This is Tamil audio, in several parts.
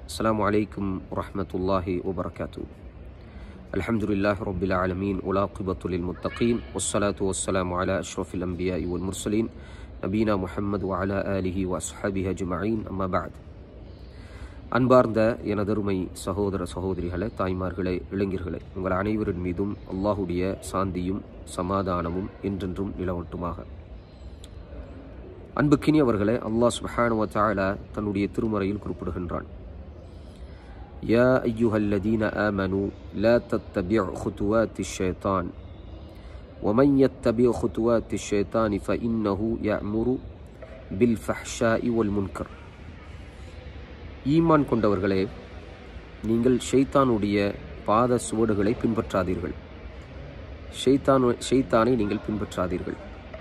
السلام عليكم ورحمة الله وبركاته الحمد لله رب العالمين والعاقبة للمتقين والصلاة والسلام على أشرف الأنبياء والمرسلين نبينا محمد وعلى آله وأصحابه أجمعين أما بعد அன்பார்ந்த எனதருமை சகோதர சகோதரிகளே தாய்மார்களே இளைஞர்களே உங்கள் அனைவரின் மீதும் அல்லாஹுடைய சாந்தியும் சமாதானமும் என்றென்றும் நிலவட்டுமாக அன்புக்கினியவர்களே அல்லாஹ் சுப்ஹானு வ தஆலா தன்னுடைய திருமறையில் குறிப்பிடுகின்றான் யா ஐயுஹல்லதீன ஆமனு லா தத்தபிஉ خطوات الشيطان ومن يتبع خطوات الشيطان فإنه يأمر بالفحشاء والمنكر ஈமான் கொண்டவர்களே நீங்கள் ஷைத்தானுடைய பாத சுவடுகளை பின்பற்றாதீர்கள் ஷைத்தான் ஷைத்தானை நீங்கள் பின்பற்றாதீர்கள்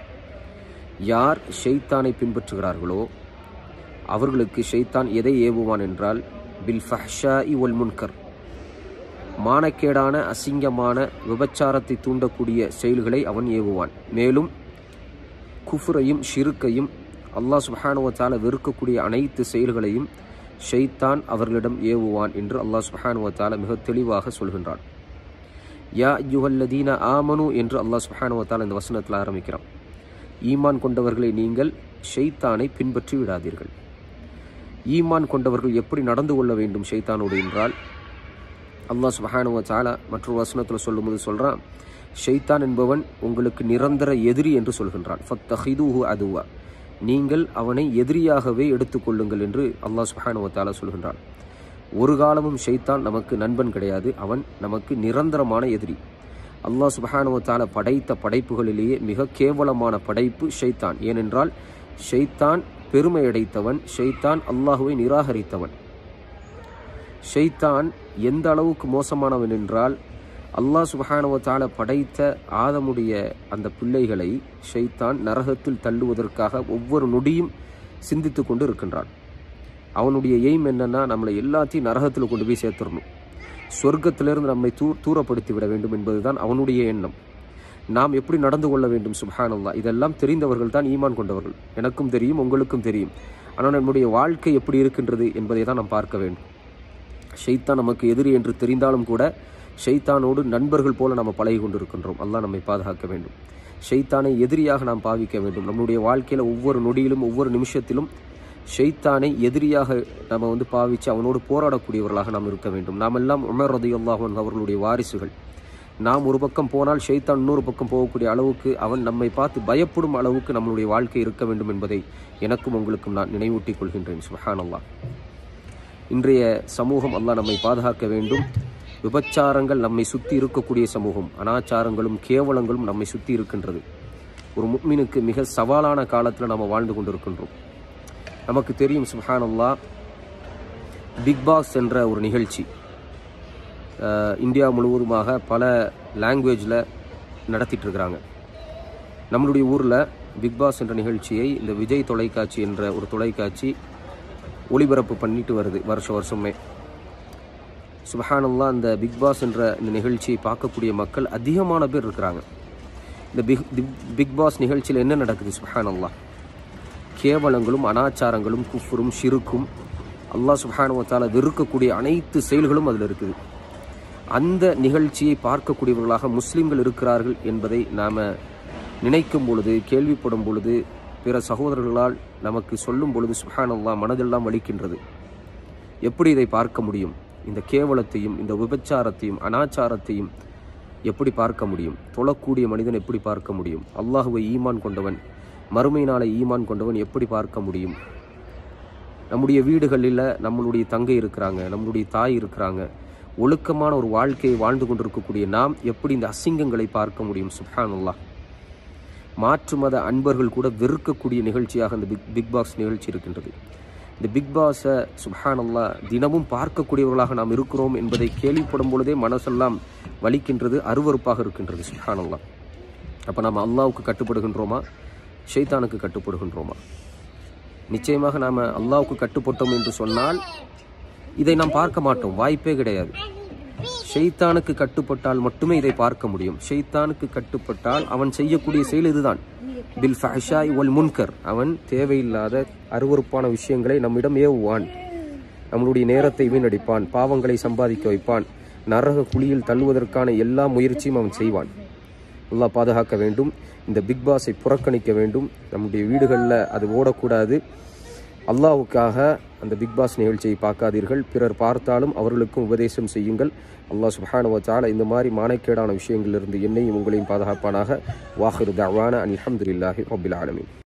யார் ஷைத்தானை பின்பற்றுகிறார்களோ அவர்களுக்கு ஷைத்தான் எதை ஏவுவான் என்றால் பில் ஃபஹ்ஷா ஒல் முன்கர் மானக்கேடான அசிங்கமான விபச்சாரத்தை தூண்டக்கூடிய செயல்களை அவன் ஏவுவான் மேலும் குஃபுரையும் ஷிருக்கையும் அல்லாஹ் சுபஹானுவத்தால வெறுக்கக்கூடிய அனைத்து செயல்களையும் ஷைத்தான் அவர்களிடம் ஏவுவான் என்று அல்லாஹ் சுபஹானுவத்தால மிக தெளிவாக சொல்கின்றான் யா யுஹல்லதீன ஆமனு என்று அல்லாஹ் சுபஹானுவத்தால இந்த வசனத்தில் ஆரம்பிக்கிறான் ஈமான் கொண்டவர்களை நீங்கள் ஷைத்தானை பின்பற்றி விடாதீர்கள் ஈமான் கொண்டவர்கள் எப்படி நடந்து கொள்ள வேண்டும் ஷைத்தானோடு என்றால் அல்லாஹ் சுபஹானுவ தாலா மற்றொரு வசனத்தில் சொல்லும்போது சொல்கிறான் ஷைத்தான் என்பவன் உங்களுக்கு நிரந்தர எதிரி என்று சொல்கின்றான் ஃபத்தஹிதுஹு அதுவா நீங்கள் அவனை எதிரியாகவே எடுத்துக்கொள்ளுங்கள் என்று அல்லாஹ் சுபஹானுவ தாலா சொல்கின்றான் ஒரு காலமும் ஷைத்தான் நமக்கு நண்பன் கிடையாது அவன் நமக்கு நிரந்தரமான எதிரி அல்லாஹ் சுபஹானுவத்தால படைத்த படைப்புகளிலேயே மிக கேவலமான படைப்பு ஷைத்தான் ஏனென்றால் ஷைத்தான் பெருமையடைத்தவன் ஷைத்தான் அல்லாஹுவை நிராகரித்தவன் ஷைத்தான் எந்த அளவுக்கு மோசமானவன் என்றால் அல்லாஹ் சுபஹானுவத்தால படைத்த ஆதமுடைய அந்த பிள்ளைகளை ஷைத்தான் நரகத்தில் தள்ளுவதற்காக ஒவ்வொரு நொடியும் சிந்தித்து கொண்டு இருக்கின்றான் அவனுடைய எய்ம் என்னன்னா நம்மளை எல்லாத்தையும் நரகத்தில் கொண்டு போய் சேர்த்துடணும் சொர்க்கத்திலிருந்து நம்மை தூ தூரப்படுத்தி விட வேண்டும் என்பதுதான் அவனுடைய எண்ணம் நாம் எப்படி நடந்து கொள்ள வேண்டும் சுபஹானல்லா இதெல்லாம் தெரிந்தவர்கள் தான் ஈமான் கொண்டவர்கள் எனக்கும் தெரியும் உங்களுக்கும் தெரியும் ஆனால் நம்முடைய வாழ்க்கை எப்படி இருக்கின்றது என்பதை தான் நாம் பார்க்க வேண்டும் ஷைத்தான் நமக்கு எதிரி என்று தெரிந்தாலும் கூட ஷைத்தானோடு நண்பர்கள் போல நம்ம பழகி கொண்டிருக்கின்றோம் அல்லாஹ் நம்மை பாதுகாக்க வேண்டும் ஷைத்தானை எதிரியாக நாம் பாவிக்க வேண்டும் நம்முடைய வாழ்க்கையில் ஒவ்வொரு நொடியிலும் ஒவ்வொரு நிமிஷத்திலும் ஷைத்தானை எதிரியாக நம்ம வந்து பாவித்து அவனோடு போராடக்கூடியவர்களாக நாம் இருக்க வேண்டும் நாம் எல்லாம் உமர் ரதியுல்லாஹன் அவர்களுடைய வாரிசுகள் நாம் ஒரு பக்கம் போனால் ஷைத்தான் இன்னொரு பக்கம் போகக்கூடிய அளவுக்கு அவன் நம்மை பார்த்து பயப்படும் அளவுக்கு நம்மளுடைய வாழ்க்கை இருக்க வேண்டும் என்பதை எனக்கும் உங்களுக்கும் நான் நினைவூட்டிக் கொள்கின்றேன் சுஹான் அல்லாஹ் இன்றைய சமூகம் அல்லாஹ் நம்மை பாதுகாக்க வேண்டும் விபச்சாரங்கள் நம்மை சுற்றி இருக்கக்கூடிய சமூகம் அனாச்சாரங்களும் கேவலங்களும் நம்மை சுற்றி இருக்கின்றது ஒரு முக்மினுக்கு மிக சவாலான காலத்தில் நம்ம வாழ்ந்து கொண்டிருக்கின்றோம் நமக்கு தெரியும் சுஹானல்லா பிக் பாஸ் என்ற ஒரு நிகழ்ச்சி இந்தியா முழுவதுமாக பல லாங்குவேஜில் நடத்திட்டு இருக்கிறாங்க நம்மளுடைய ஊரில் பிக் பாஸ் என்ற நிகழ்ச்சியை இந்த விஜய் தொலைக்காட்சி என்ற ஒரு தொலைக்காட்சி ஒளிபரப்பு பண்ணிட்டு வருது வருஷ வருஷமே சுபஹானல்லா இந்த பிக் பாஸ் என்ற இந்த நிகழ்ச்சியை பார்க்கக்கூடிய மக்கள் அதிகமான பேர் இருக்கிறாங்க இந்த பிக் பிக் பாஸ் நிகழ்ச்சியில் என்ன நடக்குது சுபஹானல்லா கேவலங்களும் அனாச்சாரங்களும் குஃபுரும் ஷிருக்கும் அல்லாஹ் சுஹானுவத்தால் வெறுக்கக்கூடிய அனைத்து செயல்களும் அதில் இருக்குது அந்த நிகழ்ச்சியை பார்க்கக்கூடியவர்களாக முஸ்லீம்கள் இருக்கிறார்கள் என்பதை நாம் நினைக்கும் பொழுது கேள்விப்படும் பொழுது பிற சகோதரர்களால் நமக்கு சொல்லும் பொழுது சுஹானல்லா மனதெல்லாம் வலிக்கின்றது எப்படி இதை பார்க்க முடியும் இந்த கேவலத்தையும் இந்த விபச்சாரத்தையும் அனாச்சாரத்தையும் எப்படி பார்க்க முடியும் தொழக்கூடிய மனிதன் எப்படி பார்க்க முடியும் அல்லாஹுவை ஈமான் கொண்டவன் மறுமை நாளை ஈமான் கொண்டவன் எப்படி பார்க்க முடியும் நம்முடைய வீடுகளில் நம்மளுடைய தங்கை இருக்கிறாங்க நம்மளுடைய தாய் இருக்கிறாங்க ஒழுக்கமான ஒரு வாழ்க்கையை வாழ்ந்து கொண்டிருக்கக்கூடிய நாம் எப்படி இந்த அசிங்கங்களை பார்க்க முடியும் சுஹானுல்லா மாற்று மத அன்பர்கள் கூட வெறுக்கக்கூடிய நிகழ்ச்சியாக இந்த பிக் பிக் பாஸ் நிகழ்ச்சி இருக்கின்றது இந்த பிக் பாஸை சுஹானல்லா தினமும் பார்க்கக்கூடியவர்களாக நாம் இருக்கிறோம் என்பதை கேள்விப்படும் பொழுதே மனசெல்லாம் வலிக்கின்றது அருவறுப்பாக இருக்கின்றது சுஹானல்லா அப்போ நம்ம அல்லாவுக்கு கட்டுப்படுகின்றோமா ஷைத்தானுக்கு கட்டுப்படுகின்றோமா நிச்சயமாக நாம் அல்லாவுக்கு கட்டுப்பட்டோம் என்று சொன்னால் இதை நாம் பார்க்க மாட்டோம் வாய்ப்பே கிடையாது ஷெய்தானுக்கு கட்டுப்பட்டால் மட்டுமே இதை பார்க்க முடியும் ஷெய்தானுக்கு கட்டுப்பட்டால் அவன் செய்யக்கூடிய செயல் இதுதான் பில் ஃபஹஷாய் ஒல் முன்கர் அவன் தேவையில்லாத அருவறுப்பான விஷயங்களை நம்மிடம் ஏவுவான் நம்மளுடைய நேரத்தை வீணடிப்பான் பாவங்களை சம்பாதிக்க வைப்பான் நரக குழியில் தள்ளுவதற்கான எல்லா முயற்சியும் அவன் செய்வான் அல்லாஹ் பாதுகாக்க வேண்டும் இந்த பிக் பாஸை புறக்கணிக்க வேண்டும் நம்முடைய வீடுகளில் அது ஓடக்கூடாது அல்லாஹ்வுக்காக அந்த பிக் பாஸ் நிகழ்ச்சியை பார்க்காதீர்கள் பிறர் பார்த்தாலும் அவர்களுக்கும் உபதேசம் செய்யுங்கள் அல்லாஹ் சுப்ஹானஹு வ தஆலா இந்த மாதிரி மானக்கேடான விஷயங்களிலிருந்து என்னையும் உங்களையும் பாதுகாப்பானாக வாஹிரு தஅவானா அல்ஹம்துலில்லாஹி ரப்பில் ஆலமீன்